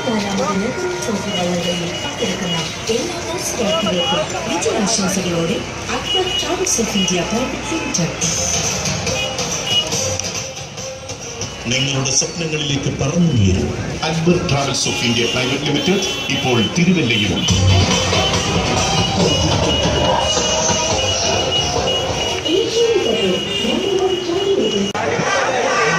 ഇരുപത്തിനാലാമത് Nehru trophy വള്ളംകളിയിൽ പങ്കെടുക്കുന്ന എല്ലാ മത്സരാർത്ഥികൾക്കും വിജയാശംസകളോടെ Akbar travels of India private limited നിങ്ങളുടെ സ്വപ്നങ്ങളിലേക്ക് പറന്നുയരും Akbar travels of India private limited ഇപ്പോൾ തിരുവല്ലയിലും ഏഷ്യയിലെ നമ്പർ വൺ ട്രാവൽ ഏജൻസി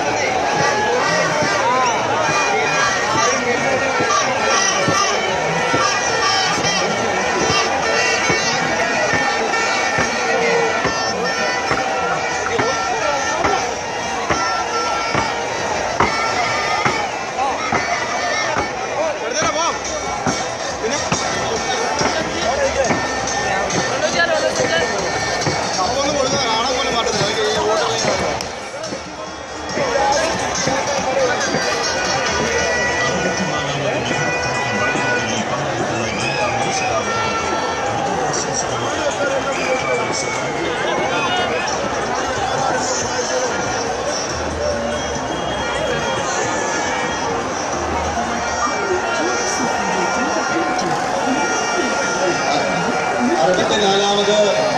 അറുപത്തിനാലാമത്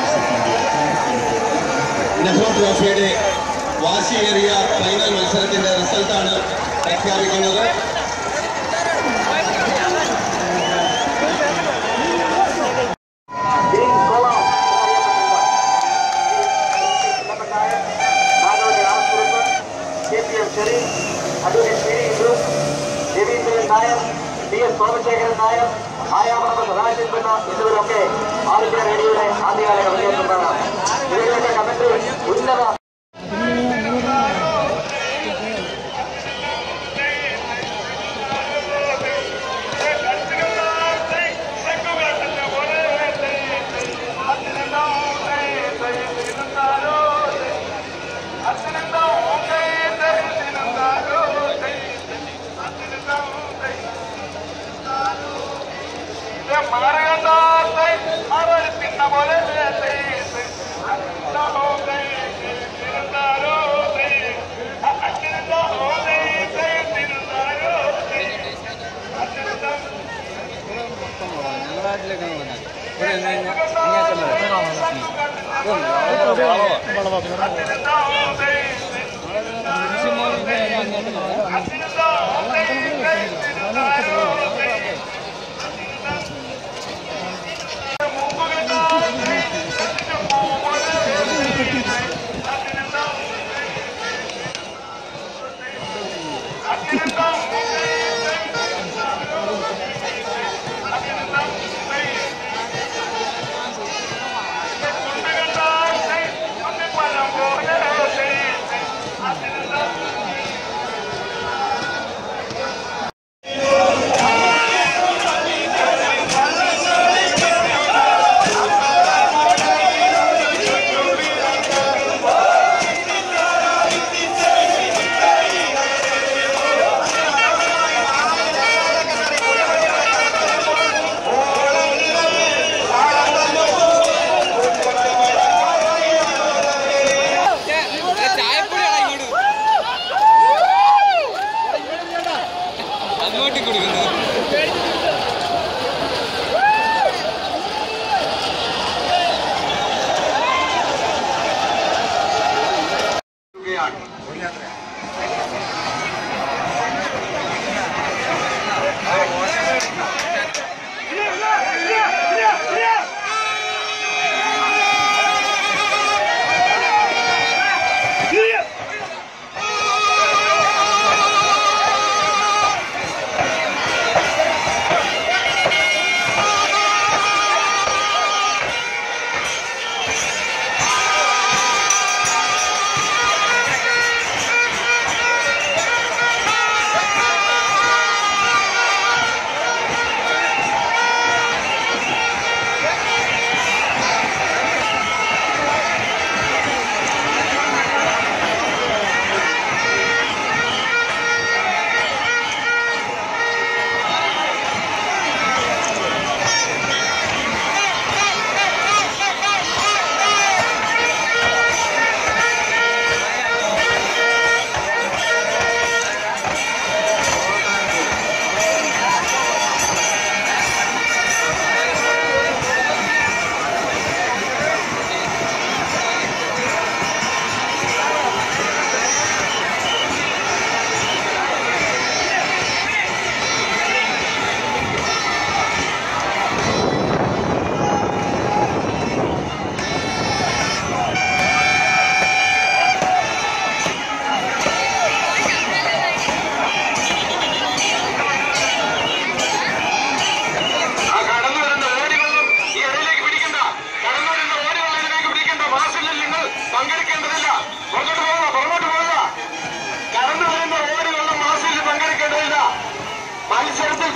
നെഹ്റു ട്രോഫിയുടെ വാശിയേറിയ ഫൈനൽ മത്സരത്തിന്റെ റിസൾട്ടാണ് പ്രഖ്യാപിക്കുന്നത് രവീന്ദ്രൻ നായർ ടി എസ് സോമശേഖരൻ നായർ ആയാമണ സദാശിവൻ പിള്ള എന്നിവരൊക്കെ ആൾ ഇന്ത്യ റേഡിയോയുടെ ആദ്യകാല കവിതയെത്തുന്നതാണ് ഇവരുടെയൊക്കെ കമന്റ് ഉന്നത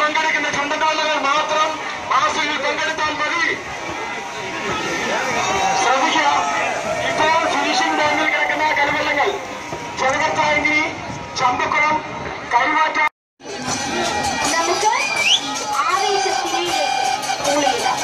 പങ്കെടുക്കുന്ന ചുണ്ടൻകാലുകൾ മാത്രം മാസികയിൽ പങ്കെടുത്താൽ മതി ശ്രദ്ധിക്കുക ഇപ്പോൾ ഫിനിഷിംഗ് ലൈനിൽ കിടക്കുന്ന കരിവെള്ളങ്ങൾ ചെറുകത്തായങ്കി ചമ്പക്കുളം കൈമാറ്റ നമുക്ക് ആവേശത്തിലേക്ക് ഊളിയിടാം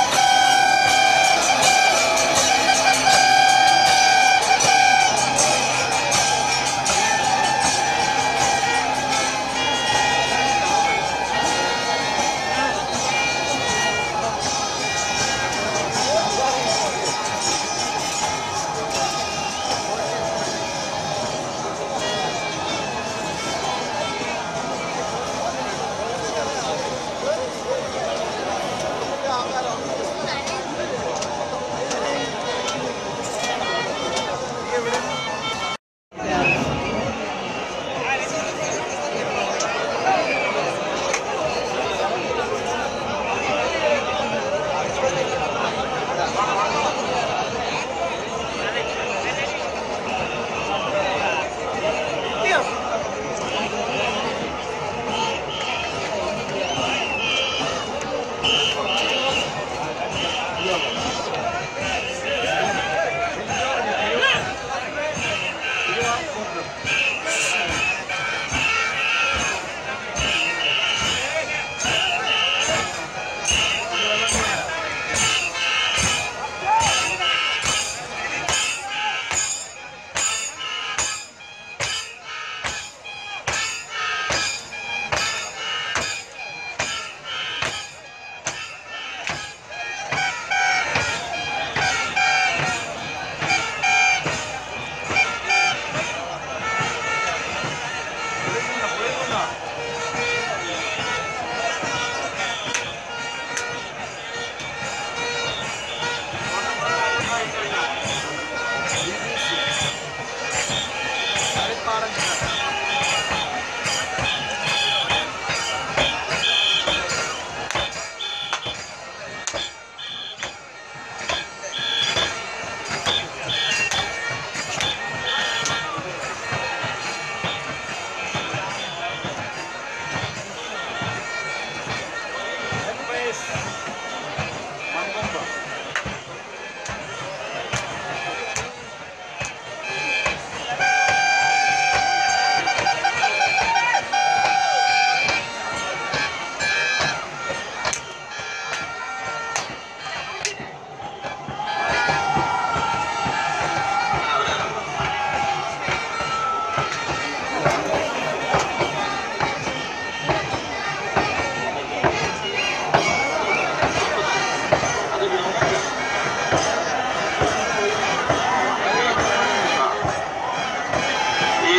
ഈ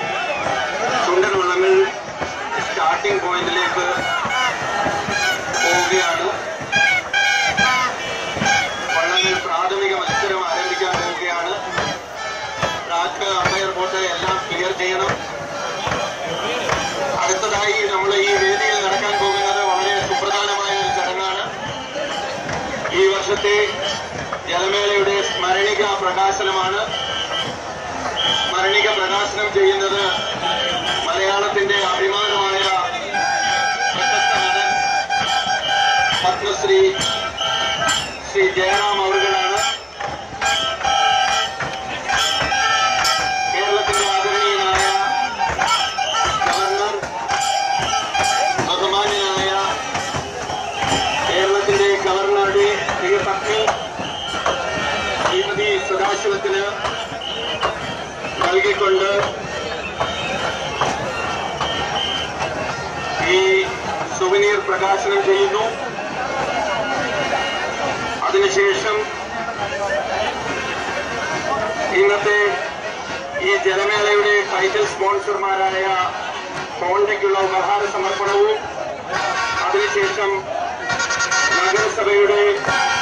ചുണ്ടൻ വള്ളങ്ങൾ സ്റ്റാർട്ടിംഗ് പോയിന്റിലേക്ക് പോവുകയാണ് വള്ളങ്ങൾ പ്രാഥമിക മത്സരം ആരംഭിക്കാൻ പോവുകയാണ് ട്രാക്ക് അമ്പയർ ബോട്ട് എല്ലാം ക്ലിയർ ചെയ്യണം അടുത്തതായി നമ്മൾ ഈ വേദിയിൽ നടക്കാൻ പോകുന്നത് വളരെ സുപ്രധാനമായ ഒരു ചടങ്ങാണ് ഈ വർഷത്തെ ജലമേളയുടെ സ്മരണിക പ്രകാശനമാണ് സ്മരണിക പ്രകാശനം ചെയ്യുന്നത് മലയാളത്തിന്റെ അഭിമാനമായ പ്രശസ്ത നടൻ പത്മശ്രീ ശ്രീ ജയറാം അവറുകളാണ് കേരളത്തിന്റെ ആദരണീയനായ ഗവർണർ ബഹുമാന്യനായ കേരളത്തിന്റെ ഗവർണറുടെ പ്രിയപത്നി ശ്രീമതി സദാശിവത്തിന് നൽകിക്കൊണ്ട് ഈ സുവനീർ പ്രകാശനം ചെയ്യുന്നു അതിനുശേഷം ഇന്നത്തെ ഈ ജലമേളയുടെ ടൈറ്റിൽ സ്പോൺസർമാരായ ഹോണ്ടയ്ക്കുള്ള ഉപഹാര സമർപ്പണവും അതിനുശേഷം നഗരസഭയുടെ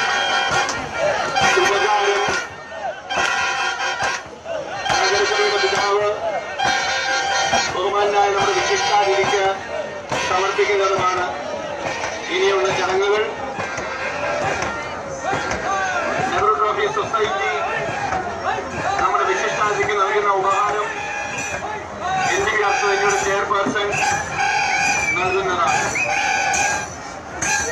ഉപകാരം നഗരസഭയുടെ പിതാവ് ബഹുമാനായ നമ്മുടെ വിശിഷ്ടാതിരിക്ക് സമർപ്പിക്കുന്നതുമാണ് ഇനിയുള്ള ചടങ്ങുകൾ നെഹ്റു ട്രോഫി സൊസൈറ്റി നമ്മുടെ വിശിഷ്ടാതിരിക്ക് നൽകുന്ന ഉപഹാരം ഇന്ത്യൻ സൊസൈറ്റിയുടെ ചെയർപേഴ്സൺ നൽകുന്നതാണ്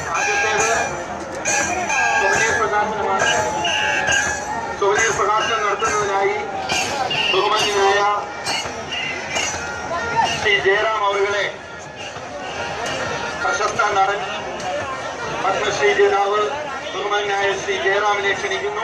ആദ്യത്തേത് സുവനീർ പ്രകാശനമാണ് സുവനീർ പ്രകാശനം നടത്തുന്നതിനായി ബഹുമാന്യനായ ശ്രീ ജയറാം അവറുകളെ പ്രശസ്ത നടൻ പത്മശ്രീ ജേതാവ് ബഹുമാനായ ശ്രീ ജയറാമിനെ ക്ഷണിക്കുന്നു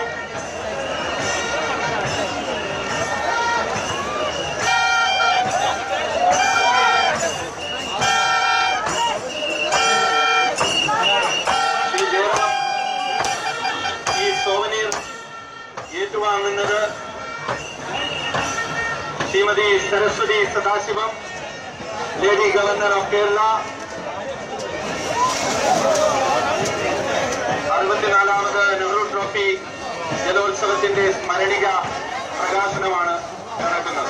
ശ്രീ ജയറാം ഈ സോവനീർ ഏറ്റുവാങ്ങുന്നത് Shrimati Saraswathi Sadasivam lady governor of Kerala അറുപത്തിനാലാമത് നെഹ്റു ട്രോഫി ജലോത്സവത്തിന്റെ സ്മരണിക പ്രകാശനമാണ് നടക്കുന്നത്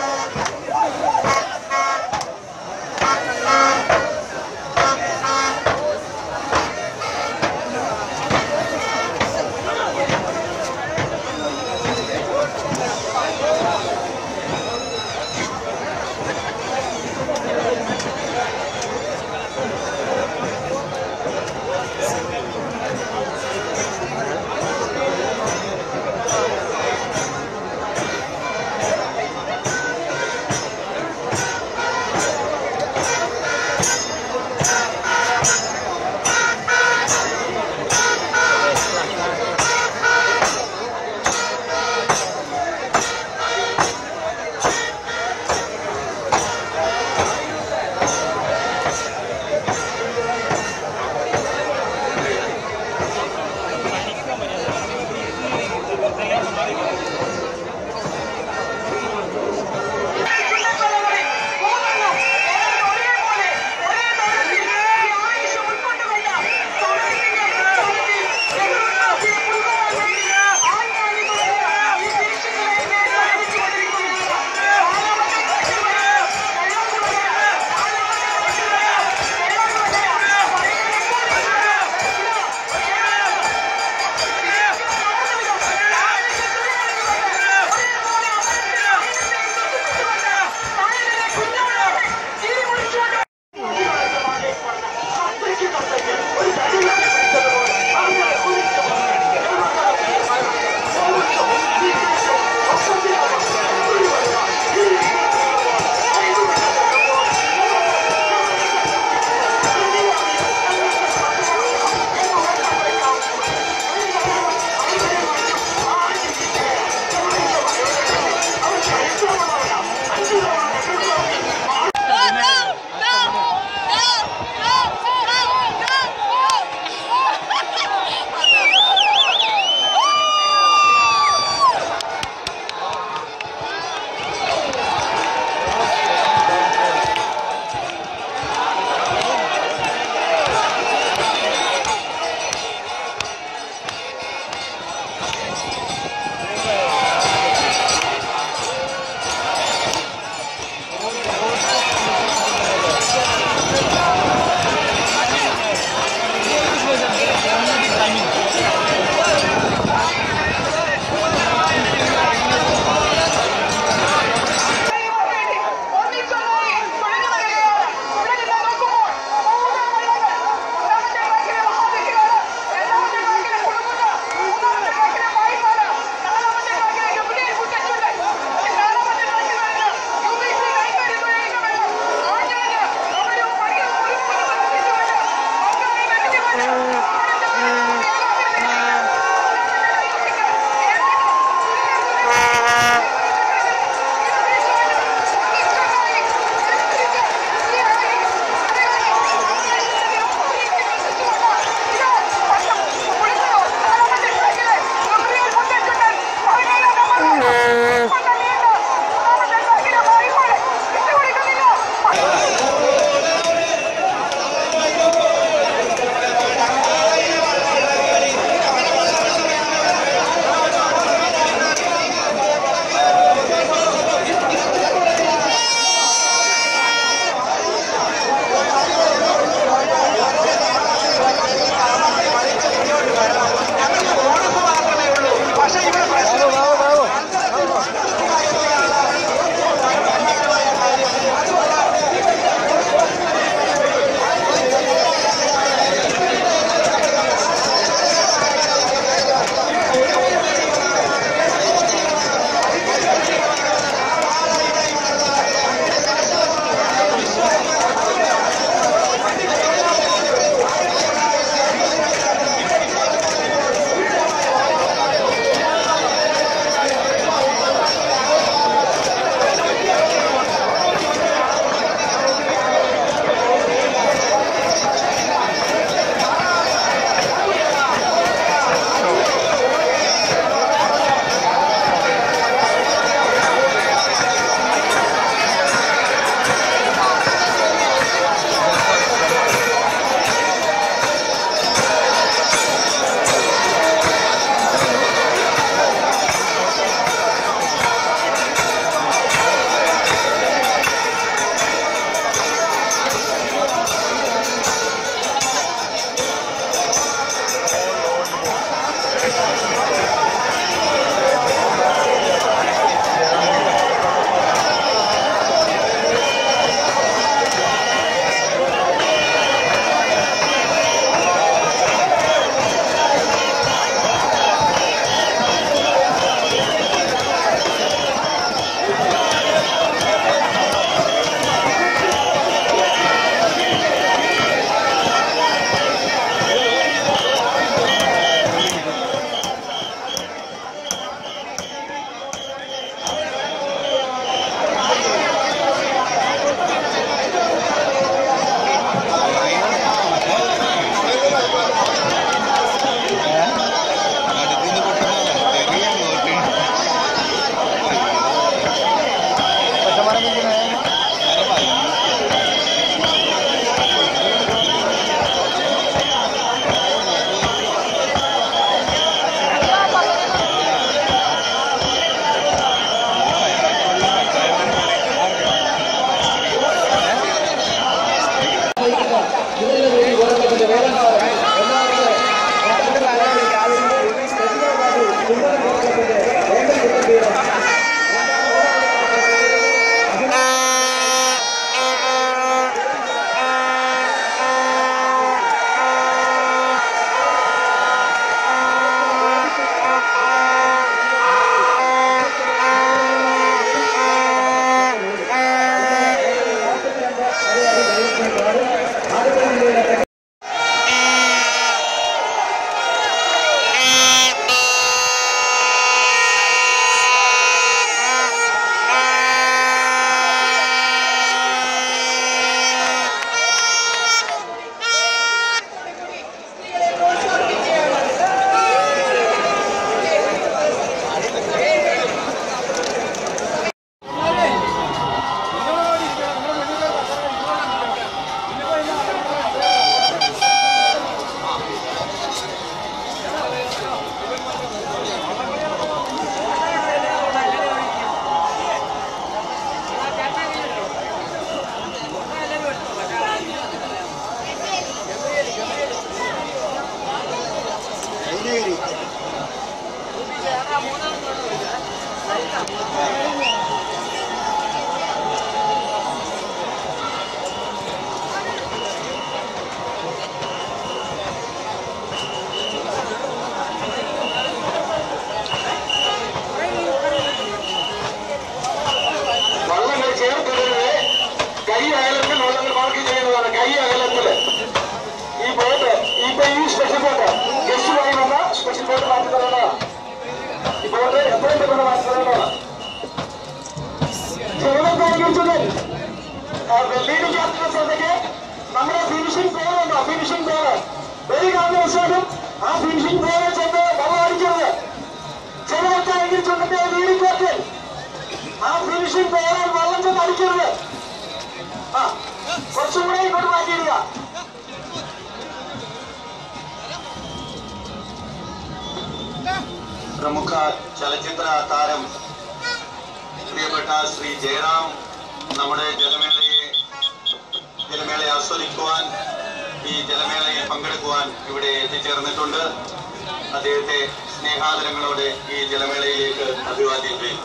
മാർക്ക് ചെയ്യുന്നതാണ് കൈ അകലത്തില് ഈ ബോട്ട് ഇപ്പൊ ഈ സ്പെഷ്യൽ ബോട്ട് ഗസ്റ്റുമായി വന്ന സ്പെഷ്യൽ ബോട്ട് മാറ്റി തരേണ്ടതാണ് ഈ ബോട്ട് എത്രയും പെട്ടെന്ന് മാറ്റി തരേണ്ടതാണ് ലീഡിംഗ് ക്യാപ്റ്റൻ ശ്രദ്ധയ്ക്ക് നമ്മുടെ ഫിനിഷിംഗ് പേരുണ്ടോ ഫിനിഷിംഗ് പേര് ഒരു കാരണവശാലും ആ ഫിനിഷിംഗ് പേര് ചെന്ന് വെള്ളം അടിക്കരുത് ചിലവൊക്കെ എങ്കിൽ ചുണ്ടത്തെ ലീഡിംഗ് ക്യാപ്റ്റൻ ആ ഫിനിഷിംഗ് പേരിൽ വെള്ളം ചെന്ന് അടിക്കരുത് ആ കുറച്ചും കൂടെ ഇങ്ങോട്ട് മാറ്റിയിടുക പ്രമുഖ ചലച്ചിത്ര താരം പ്രിയപ്പെട്ട ശ്രീ ജയറാം നമ്മുടെ ജലമേളയെ ജലമേളയെ ആസ്വദിക്കുവാൻ ഈ ജലമേളയിൽ പങ്കെടുക്കുവാൻ ഇവിടെ എത്തിച്ചേർന്നിട്ടുണ്ട് അദ്ദേഹത്തെ സ്നേഹാദരങ്ങളോടെ ഈ ജലമേളയിലേക്ക് അഭിവാദ്യം ചെയ്യും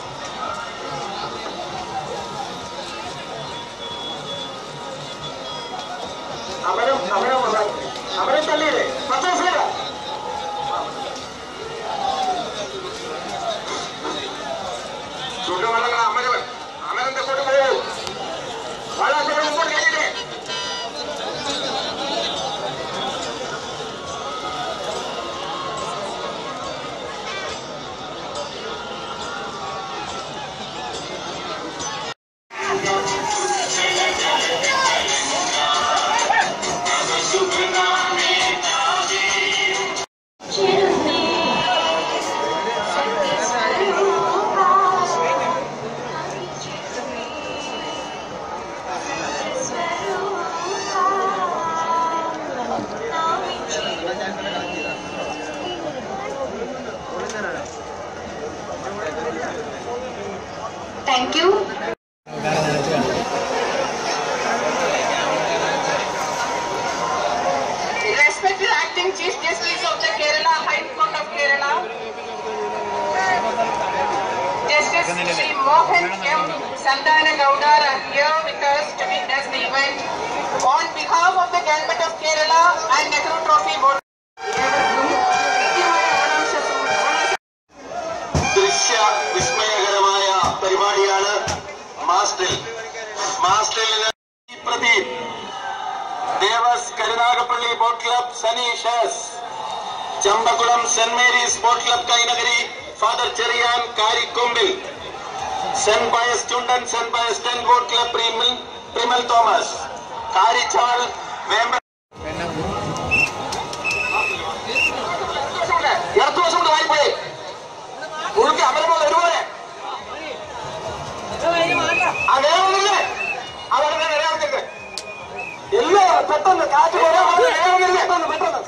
അമരം അമരം അമരം തള്ളിയില്ലേ പത്താം സേവ ചുണ്ടുവള്ളങ്ങൾ അമരവൻ അമരം തെക്കോട്ട് പോകൂ വളരെ മുമ്പോട്ട് കഴിഞ്ഞിട്ടേ Thank you. Respected Acting Chief Justice of the Kerala High Court of Kerala, Justice Sri Mohan M. Santana Gowda are here with us to witness the event. On behalf of the Government of Kerala and Nehru Trophy Board. ദൃശ്യ വിസ്മയകരമായ പരിപാടിയാണ് മാസ്റ്റിൽ മാസ്റ്റിലിന് പ്രദീപ് ദേവസ് Karunagappally boat club സനീഷസ് Champakulam saint Mary's boat club Kainakary father Cheriyan കാരിക്കൊമ്പിൽ saint Pius chundan saint Pius ten boat club പ്രിമൽ പ്രിമൽ തോമസ് കാരിച്ചാൾ വേമ്പ ഇടത്തു വശം കൊണ്ട് വായിപ്പോയി മുഴുക്കി അമരമുള്ള ഒരുപോലെ ആ വേഗമില്ലേ അവരുടെ നിലനിർത്തിട്ട് എല്ലാ പെട്ടെന്ന് കാറ്റ് പോലെ വേഗമില്ലേ പെട്ടെന്ന് പെട്ടെന്ന്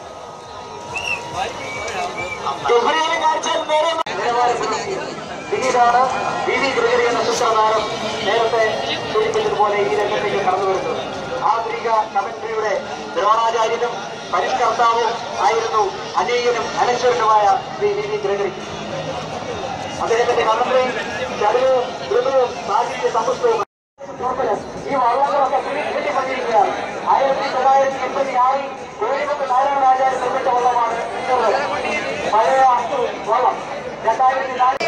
ഗംഭീര കാഴ്ചയിൽ നേരെ പിന്നീടാണ് വി വി ഗ്രിഗറി എന്ന ചിത്രതാരം നേരത്തെ സൂചിപ്പിച്ചതുപോലെ ഈ രംഗത്തേക്ക് കടന്നു വരുന്നത് ആധുനിക കമന്ററിയുടെ ദ്രോണാചാര്യനും പരിഷ്കർത്താവും ആയിരുന്നു അനേകനും അനശ്വരനുമായ ശ്രീ വി വി ഗ്രിഗറി അദ്ദേഹത്തിന്റെ കമന്ററി ചരിവ് മൃദുവും സാഹിത്യ സമ്പുഷ്ടവും ഈ വള്ളങ്ങളൊക്കെ കെട്ടിപ്പറ്റിയിരിക്കുകയാണ് ആയിരത്തി തൊള്ളായിരത്തി എൺപത്തി ആറിൽ കോഴിമുക്ക് നാരായണാചാര്യ നിർമ്മിച്ച വള്ളമാണ് ഇത് പഴയ വള്ളം രണ്ടായിരത്തി നാല്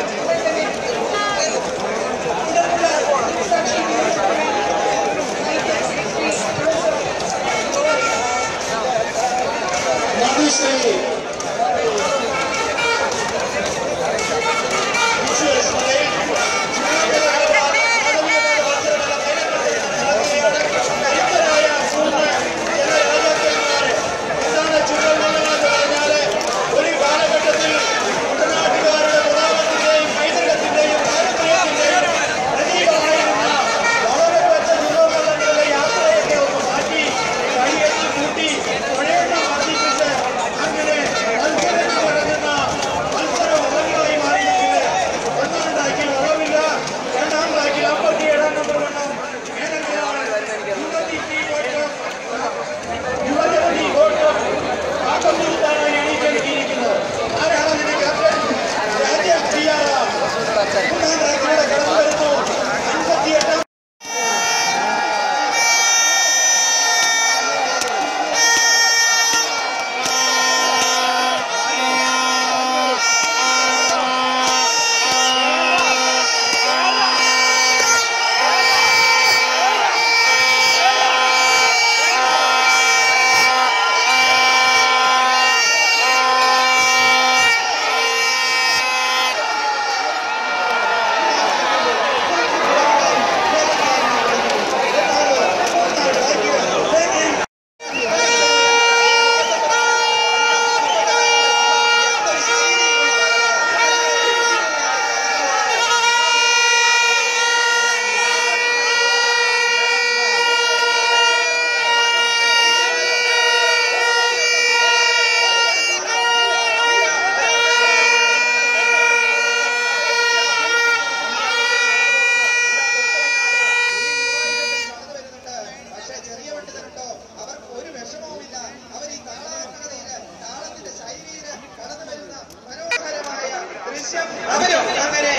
ഒരു കാലഘട്ടത്തിൽ കുട്ടനാട്ടുകാരുടെ പ്രതാപത്തിന്റെയും പൈതൃകത്തിന്റെയും പാരമ്പര്യത്തിന്റെയും പ്രതീകമായിരുന്ന വളരെ വെച്ച ചുരുവള്ളങ്ങളിലെ യാത്രയൊക്കെ ഒന്ന് മാറ്റി കൈയെത്തി കൂട്ടി പുഴയെണ്ണം വർദ്ധിപ്പിച്ച് അങ്ങനെ കണ്ടുതരുന്നുണ്ടോ അവർക്ക് ഒരു വിഷമവുമില്ല അവർ ഈ താളാത്മകതയില് താളത്തിന്റെ ശൈലിയില് കടന്നു വരുന്ന മനോഹരമായ ദൃശ്യം അവരും അങ്ങനെ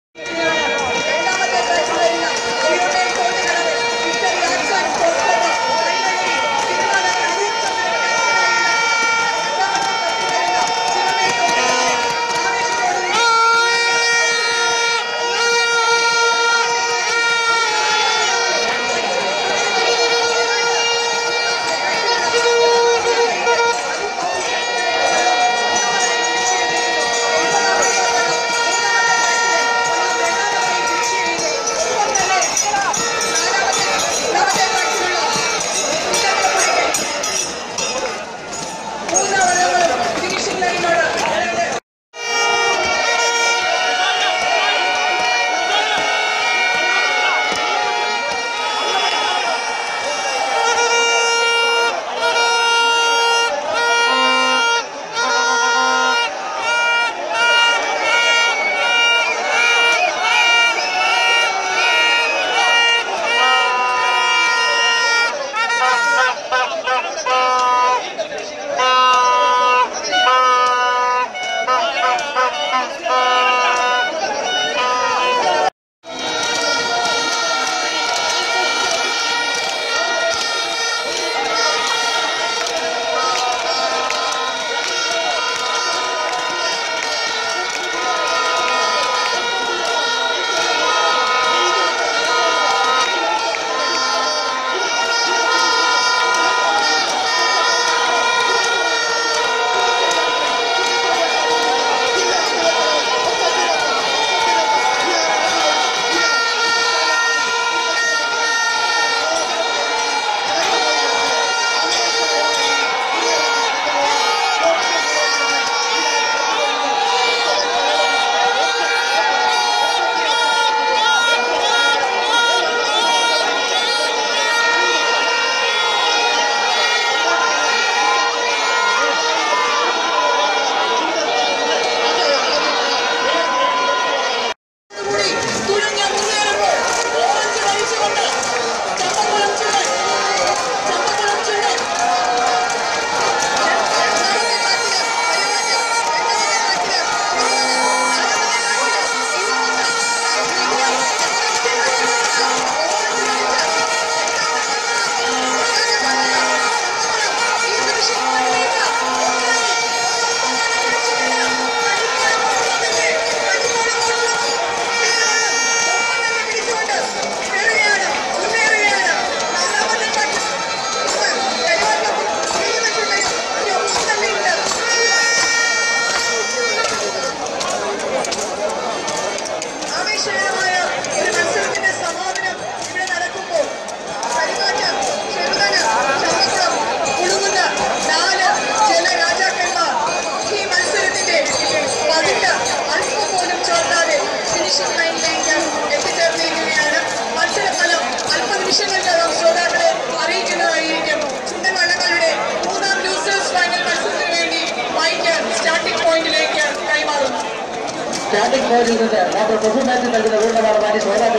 ആവേശകരമായ ഒരു മത്സരത്തിന്റെ സമാപനം ഇവിടെ നടക്കുമ്പോൾ പരിമാറ്റ ചെറുതന ചന്തക്കുളം കുടുങ്ങുന്ന നാല് ജലരാജാക്കന്മാർ ഈ മത്സരത്തിന്റെ പതിട്ട് അല്പം പോലും ചോർത്താതെ ഫിനിഷിംഗ് ലൈനിലേക്ക് എത്തിച്ചേർന്നിരിക്കുകയാണ് മത്സരഫലം അല്പനിമിഷങ്ങൾക്കകം ശ്രോതാക്കളെ അറിയിക്കുന്നതായിരിക്കും ചുണ്ടൻ വള്ളങ്ങളുടെ മൂന്നാം ലൂസേഴ്സ് ഫൈനൽ മത്സരത്തിന് വേണ്ടി മൈക്ക് സ്റ്റാർട്ടിംഗ് പോയിന്റിലേക്ക് കൈമാറുന്നു സ്റ്റാർട്ടിംഗ് പോയിന്റിൽ നിന്ന് ഡോക്ടർ പ്രഭു മാത്യു നൽകുന്ന വീണ്ടുമാണ് മാറ്റി ശ്രോതാക്കൾ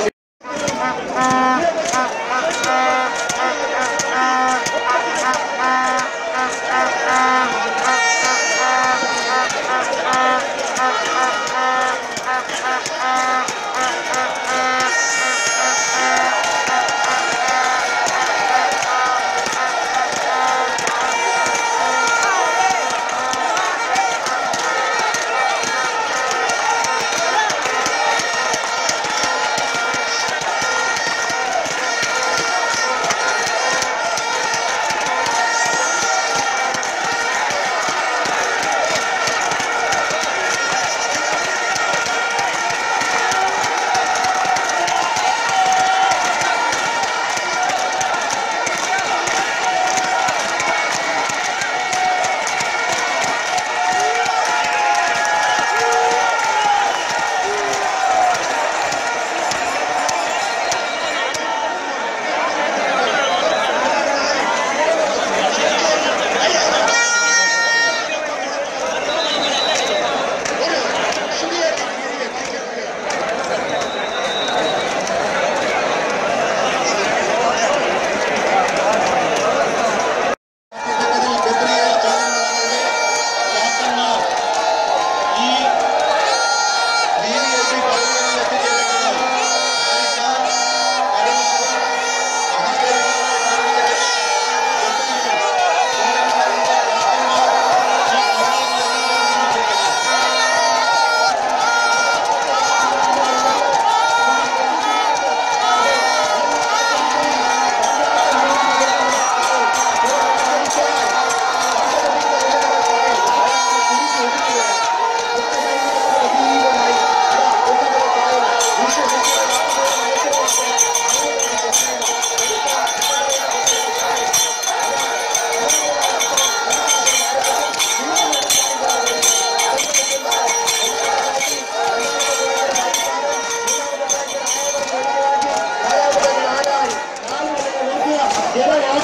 ും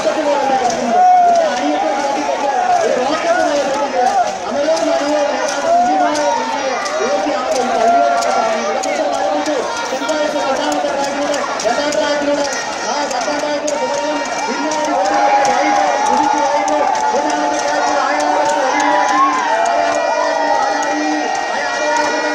റോക്കറ്റിലൂടെ കിടക്കുന്നത് ഇതിന്റെ അണിയത്തെ കാട്ടിക്കൊണ്ട് ഒരു റോക്കറ്റുമായി പോകുന്നത് അമരവും മനോഹരവും ഏതാണ്ട് തുല്യമായ രീതിയിൽ ഉയർത്തിയാണല്ലോ ഈ കഴിവുകളൊക്കെ പറയുന്നത് ഇടപെട്ട് ആരംഭിച്ചു ചെമ്പായത്ത് രണ്ടാമത്തെ ട്രാക്കിലൂടെ രണ്ടാം ട്രാക്കിലൂടെ ആ രണ്ടാം ട്രാക്കിലൂടെ തുടരും പിന്നാടി ഓടുന്നത് വായിപ്പാട് കുതിച്ചു വായിപ്പ് മൂന്നാമത്തെ ട്രാക്കിൽ ആയാളത്ത് ഒഴിവാക്കി ആറാമത്തെ ട്രാക്കിൽ ആരാടി അയാളെ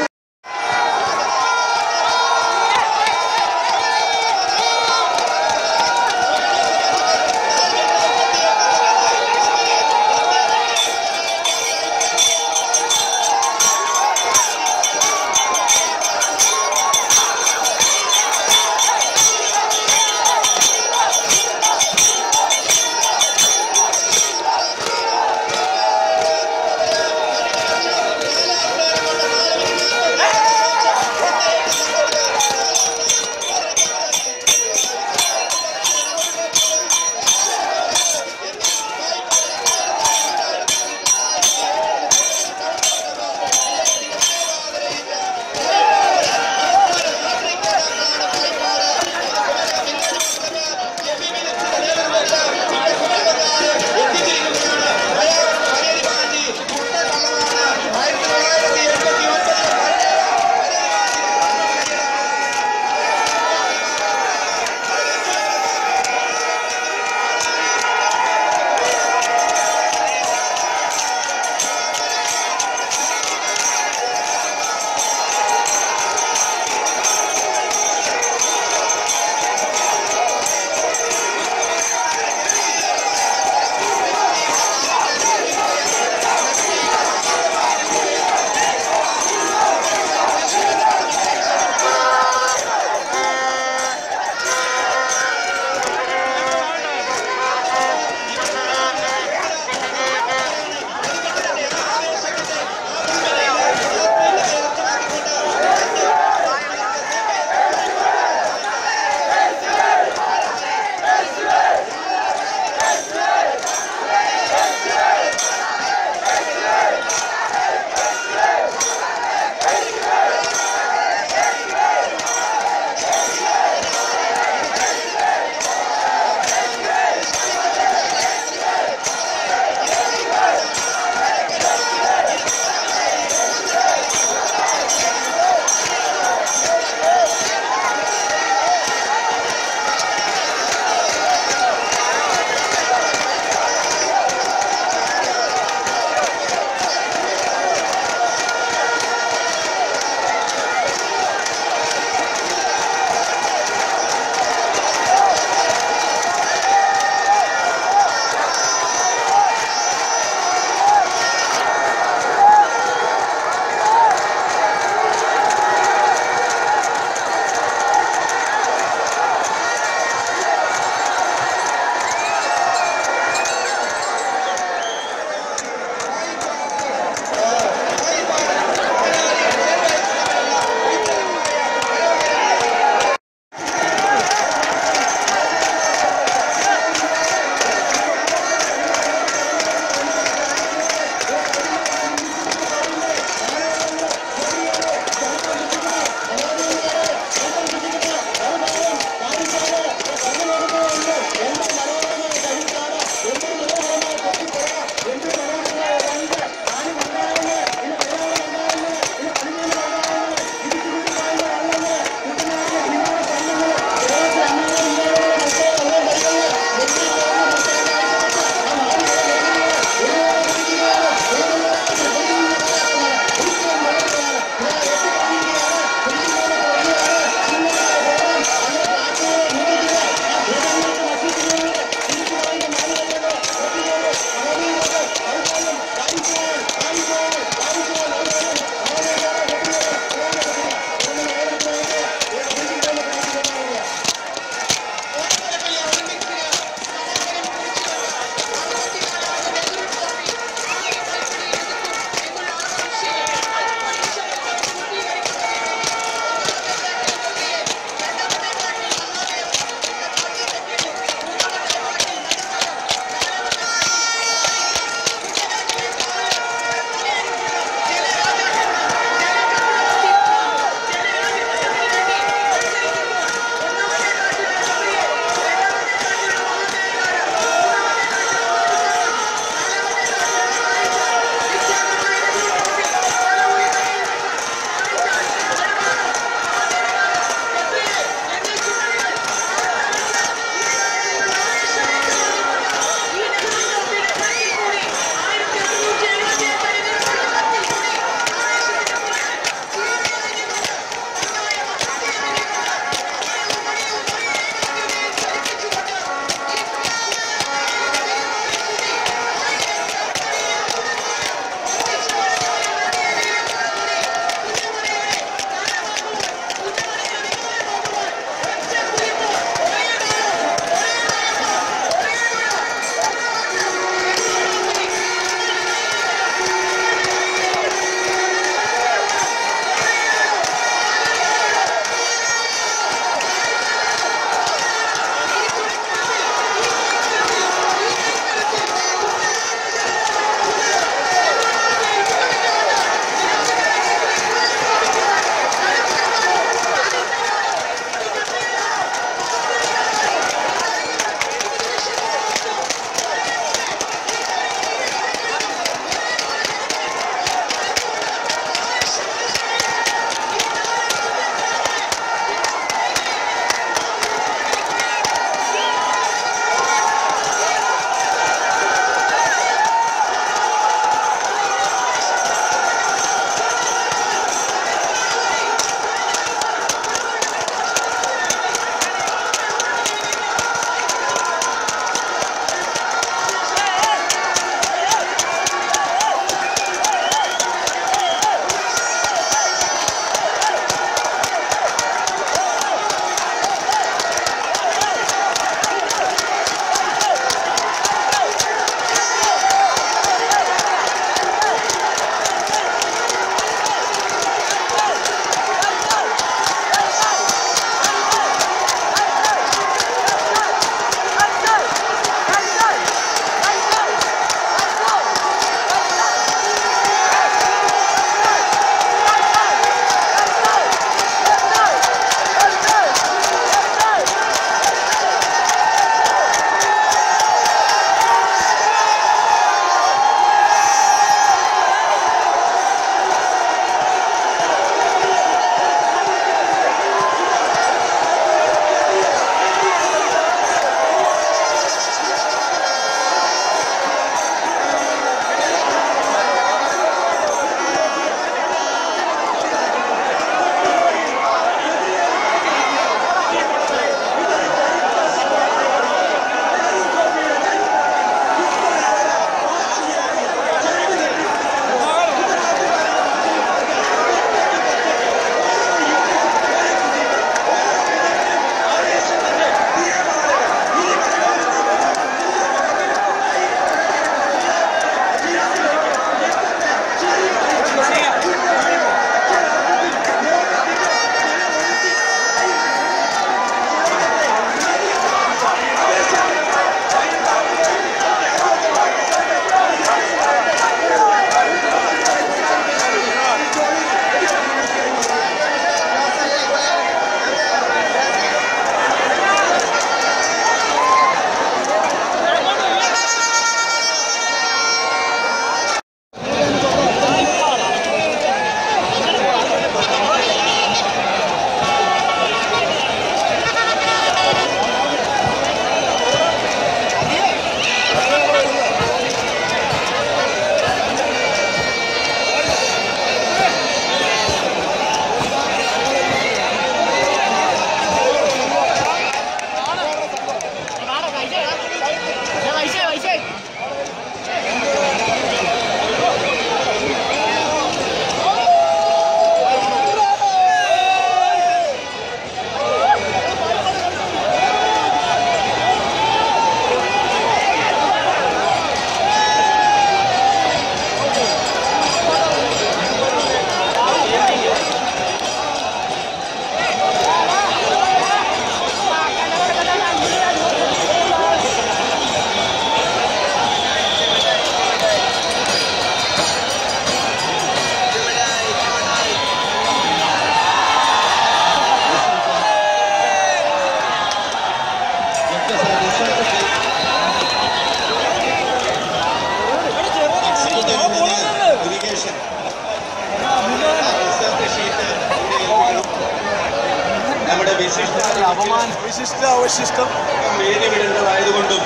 വിശിഷ്ട അവശിഷ്ടം വേദി വിടേണ്ടതായതുകൊണ്ടും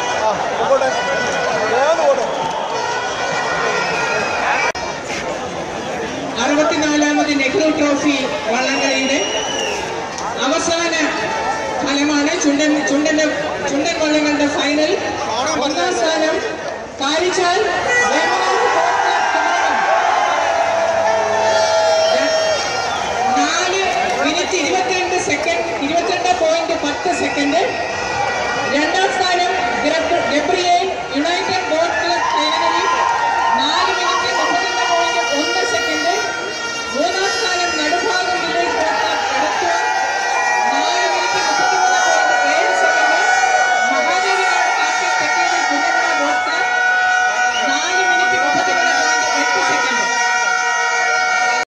അറുപത്തിനാലാമത് നെഹ്റു ട്രോഫി വള്ളംകളിയുടെ അവസാന ഫലമാണ് ചുണ്ടൻ ചുണ്ടന്റെ ചുണ്ടൻ വള്ളങ്ങളുടെ ഫൈനൽ ഒന്നാം സ്ഥാനം കാരിച്ചാൽ